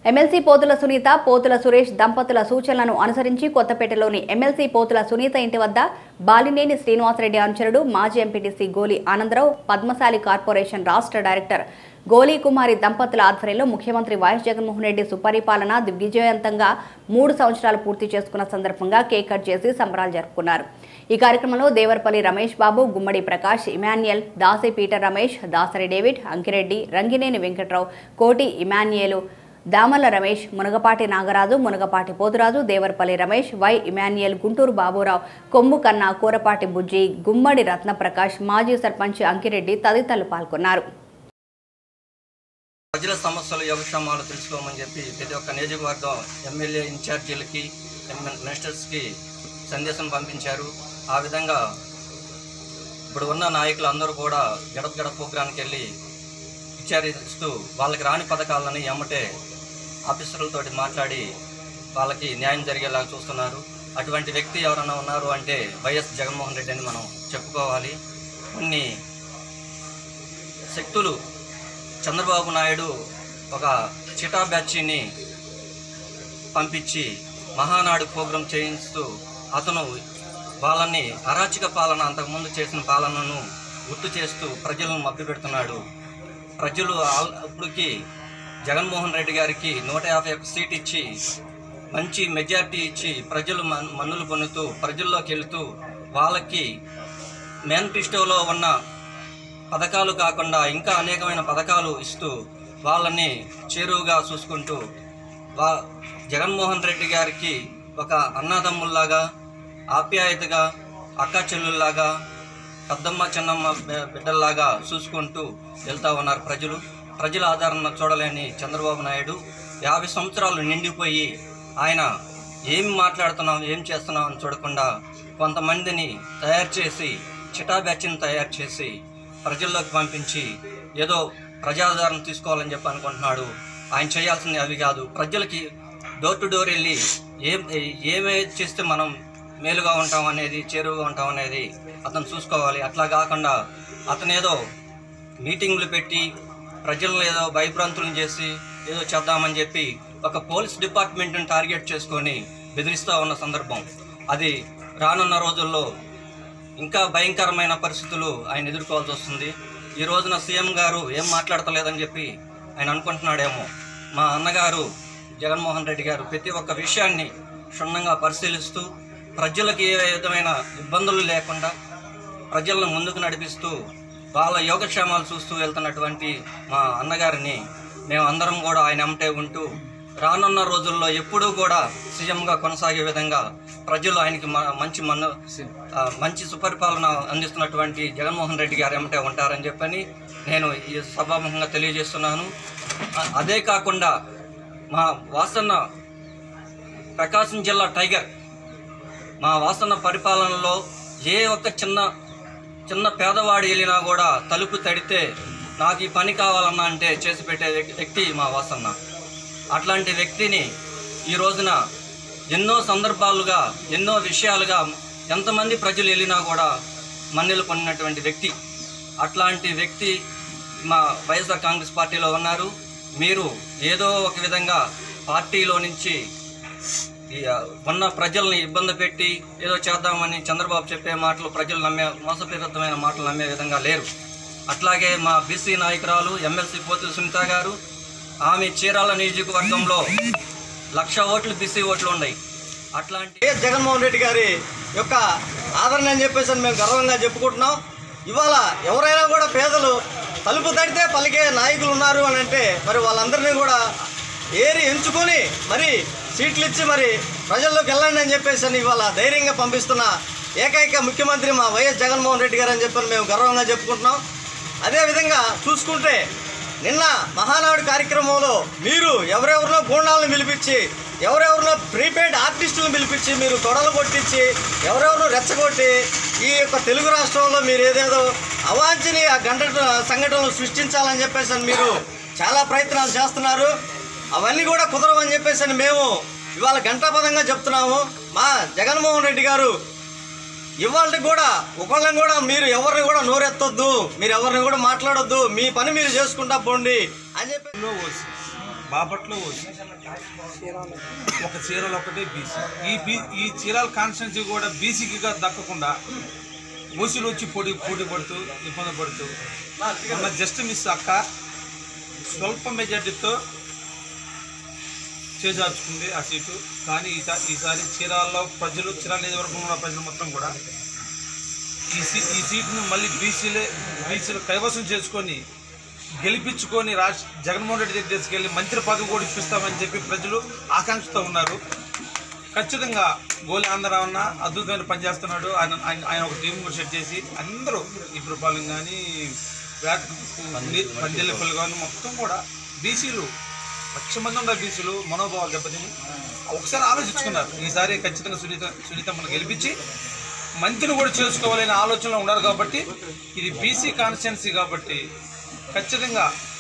MLC Pothula Sunitha Pothula Suresh దంపతుల సూచనలను అనుసరించి కొత్తపేటలోని ఎమ్మెల్సీ పోతుల సునీత ఇంటి వద్ద బాలినేని శ్రీనివాసరెడ్డి అనుచరుడు మాజీ ఎంపీటీసీ గోలి ఆనందరావు పద్మశాలి కార్పొరేషన్ రాష్ట్ర డైరెక్టర్ గోలీ కుమారి దంపతుల ఆధ్వర్యంలో ముఖ్యమంత్రి వైఎస్ జగన్మోహన్ రెడ్డి సుపరిపాలన దిగ్విజయవంతంగా మూడు సంవత్సరాలు పూర్తి చేసుకున్న సందర్భంగా కేక్ కట్ చేసి సంబరాలు జరుపుకున్నారు ఈ కార్యక్రమంలో Devarapalli Ramesh Babu Gummadi Prakash Emmanuel Dasi Peter Ramesh Dasari David Ankireddy Rangineni Venkatrao Koti Emmanuel Damala Ramesh Munagapati Nagaraju Munagapati Poturaju Devarapalli Ramesh Y Emmanuel Guntur Baburao Kommu Kanna Kurapati బుజ్జి గుమ్మడి రత్నప్రకాష్ మాజీ సర్పంచ్ అంకిరెడ్డి తదితరులు పాల్గొన్నారు ప్రజల సమస్యలు యోగక్షేమాలు తెలుసుకోమని చెప్పి ప్రతి ఒక్క నియోజకవర్గం ఎమ్మెల్యే ఇన్ఛార్జీలకి ఎమ్మె- మినిస్టర్స్కి సందేశం పంపించారు ఆ విధంగా ఇప్పుడు ఉన్న నాయకులు అందరూ కూడా గడప గడప ప్రోగ్రాంకి వెళ్ళి విచారిస్తూ వాళ్ళకి రాని పథకాలని ఎమ్మటే ఆఫీసర్లతోటి మాట్లాడి వాళ్ళకి న్యాయం జరిగేలా చూస్తున్నారు అటువంటి వ్యక్తి ఎవరైనా ఉన్నారు అంటే వైఎస్ జగన్మోహన్ రెడ్డి అని మనం చెప్పుకోవాలి కొన్ని శక్తులు చంద్రబాబు నాయుడు ఒక చిటా బ్యాచీని పంపించి మహానాడు ప్రోగ్రాం చేయిస్తూ అతను వాళ్ళని అరాచక పాలన అంతకుముందు చేసిన పాలనను గుర్తు చేస్తూ ప్రజలను మభ్యపెడుతున్నాడు ప్రజలు ఆల్- అప్పటికి జగన్మోహన్ రెడ్డి గారికి నూట యాభై ఒక్క సీట్ ఇచ్చి మంచి మెజార్టీ ఇచ్చి ప్రజలు మన్- మన్నులు పొందుతూ ప్రజల్లోకి వెళుతూ వాళ్ళకి మేనిఫెస్టోలో ఉన్న పథకాలు కాకుండా ఇంకా అనేకమైన పథకాలు ఇస్తూ వాళ్ళని చేరువుగా చూసుకుంటూ వా జగన్మోహన్ రెడ్డి గారికి ఒక అన్నదమ్ముల్లాగా ఆప్యాయతగా అక్క చెల్లుల్లాగా పెద్దమ్మ చిన్నమ్మ బి- బిడ్డల్లాగా చూసుకుంటూ వెళ్తా ఉన్నారు ప్రజలు ప్రజల ఆదరణ చూడలేని చంద్రబాబు నాయుడు యాభై సంవత్సరాలు నిండిపోయి ఆయన ఏం మాట్లాడుతున్నాం ఏం చేస్తున్నాం అని చూడకుండా కొంతమందిని తయారు చేసి చిటా బ్యాచ్ని తయారు చేసి ప్రజల్లోకి పంపించి ఏదో ప్రజాదరణ తీసుకోవాలని చెప్పి అనుకుంటున్నాడు ఆయన చేయాల్సింది అవి కాదు ప్రజలకి డోర్ టు డోర్ వెళ్ళి ఏం ఏమే చేస్తే మనం మేలుగా ఉంటాం అనేది చేరువుగా ఉంటాం అనేది అతను చూసుకోవాలి అట్లా కాకుండా అతనేదో మీటింగ్లు పెట్టి ప్రజలను ఏదో భయభ్రాంతులను చేసి ఏదో చేద్దామని చెప్పి ఒక పోలీస్ డిపార్ట్మెంట్ని టార్గెట్ చేసుకొని బెదిరిస్తూ ఉన్న సందర్భం అది రానున్న రోజుల్లో ఇంకా భయంకరమైన పరిస్థితులు ఆయన ఎదుర్కోవాల్సి వస్తుంది ఈ రోజున సీఎం గారు ఏం మాట్లాడతలేదని చెప్పి ఆయన అనుకుంటున్నాడేమో మా అన్నగారు జగన్మోహన్ రెడ్డి గారు ప్రతి ఒక్క విషయాన్ని క్షుణ్ణంగా పరిశీలిస్తూ ప్రజలకు ఏ విధమైన ఇబ్బందులు లేకుండా ప్రజలను ముందుకు నడిపిస్తూ వాళ్ళ యోగక్షేమాలు చూస్తూ వెళ్తున్నటువంటి మా అన్నగారిని మేము అందరం కూడా ఆయన అమ్మటే ఉంటూ రానున్న రోజుల్లో ఎప్పుడూ కూడా సీఎంగా కొనసాగే విధంగా ప్రజలు ఆయనకి మ- మంచి మన్ను ఆ, మంచి సుపరిపాలన అందిస్తున్నటువంటి జగన్మోహన్ రెడ్డి గారు ఏమంటే ఉంటారని చెప్పని నేను ఈ సభాముఖంగా తెలియజేస్తున్నాను ఆ- అదే కాకుండా మా వాసన్న ప్రకాశం జిల్లా టైగర్ మా వాసన పరిపాలనలో ఏ ఒక్క చిన్న చిన్న పేదవాడు వెళ్ళినా కూడా తలుపు తడితే నాకు ఈ పని కావాలన్నా అంటే చేసి పెట్టే వ్యక్- వ్యక్తి మా వాసన్న అట్లాంటి వ్యక్తిని ఈ రోజున ఎన్నో సందర్భాలుగా ఎన్నో విషయాలుగా ఎంతమంది ప్రజలు వెళ్ళినా కూడా మన్నెలు పొందినటువంటి వ్యక్తి అట్లాంటి వ్యక్తి మా వైఎస్ఆర్ కాంగ్రెస్ పార్టీలో ఉన్నారు మీరు ఏదో ఒక విధంగా పార్టీలో నుంచి ఈ, ఆ, ఉన్న ప్రజల్ని ఇబ్బంది పెట్టి ఏదో చేద్దామని చంద్రబాబు చెప్పే మాటలు ప్రజలు నమ్మే మోసపూరితమైన మాటలు నమ్మే విధంగా లేరు అట్లాగే మా బీసీ నాయకురాలు ఎమ్మెల్సీ పోతుల సునీత గారు ఆమె చీరాల నియోజకవర్గంలో లక్ష ఓట్లు బీసీ ఓట్లు ఉన్నాయి అట్లాంటి వైఎస్ జగన్మోహన్ రెడ్డి గారి యొక్క ఆదరణ అని చెప్పేసి అని మేము గర్వంగా చెప్పుకుంటున్నాం ఇవాళ ఎవరైనా కూడా పేదలు తలుపు తడితే పలికే నాయకులు ఉన్నారు అని అంటే మరి వాళ్ళందరినీ కూడా ఏరి ఎంచుకొని మరి సీట్లు ఇచ్చి మరి ప్రజల్లోకి వెళ్ళండి అని చెప్పేసి అని ఇవాళ ధైర్యంగా పంపిస్తున్న ఏకైక ముఖ్యమంత్రి మా వైఎస్ జగన్మోహన్ రెడ్డి గారు అని చెప్పని మేము గర్వంగా చెప్పుకుంటున్నాం అదేవిధంగా చూసుకుంటే నిన్న మహానాడు కార్యక్రమంలో మీరు ఎవరెవరినో గూండాలను పిలిపించి ఎవరెవరినో ప్రీపెయిడ్ ఆర్టిస్టులను పిలిపించి మీరు తొడలు కొట్టించి ఎవరెవరినో రెచ్చగొట్టి ఈ యొక్క తెలుగు రాష్ట్రంలో మీరు ఏదేదో అవాంఛనీయ గంట సంఘటనలు సృష్టించాలని చెప్పేసి అని మీరు చాలా ప్రయత్నాలు చేస్తున్నారు అవన్నీ కూడా కుదరవని చెప్పేసి అని మేము ఇవాళ గంటాపదంగా చెప్తున్నాము మా జగన్మోహన్ రెడ్డి గారు ఇవాళ కూడా ఒకళ్ళని కూడా మీరు ఎవరిని కూడా నోరెత్తొద్దు మీరు ఎవరిని కూడా మాట్లాడొద్దు మీ పని మీరు చేసుకుంటా పోండి అని చెప్పి బాపట్లో ఓసీ ఒక చీరలు ఒకటే బీసీ ఈ బీ ఈ చీరాల కాన్స్టిట్యున్సీ కూడా బీసీకి దక్కకుండా ఓసీలు వచ్చి పోటీ పోటీ పడుతూ ఇబ్బంది పడుతూ మొన్న జస్ట్ మిస్ అక్క స్వల్ప మెజార్టీతో చేజార్చుకుంది ఆ సీటు కానీ ఈసా ఈసారి చీరాల్లో ప్రజలు చీరాల నియోజకవర్గంలో ఉన్న ప్రజలు మొత్తం కూడా ఈ సీ ఈ సీటును మళ్ళీ బీసీలే బీసీలు కైవసం చేసుకొని గెలిపించుకొని రాజ్ జగన్మోహన్ రెడ్డి దగ్గర తీసుకెళ్ళి మంత్రి పదవి కూడా ఇప్పిస్తామని చెప్పి ప్రజలు ఆకాంక్షతో ఉన్నారు ఖచ్చితంగా గోలి ఆంధ్రరావన్న అద్భుతమైన పనిచేస్తున్నాడు ఆయన ఆయన ఆయన ఒక టీం కూడా సెట్ చేసి అందరూ ఇప్పుడు పాలెం కానీ వేట పందిళ్ళపల్లి కానీ మొత్తం కూడా బీసీలు లక్ష మంది ఉన్న బీసీలు మనోభావాలు దెబ్బతిని ఒకసారి ఆలోచించుకున్నారు ఈసారి ఖచ్చితంగా సునీత సునీతమ్మను గెలిపించి మంత్రిని కూడా చేసుకోవాలనే ఆలోచనలో ఉన్నారు కాబట్టి ఇది బీసీ కాన్స్టిట్యున్సీ కాబట్టి ఖచ్చితంగా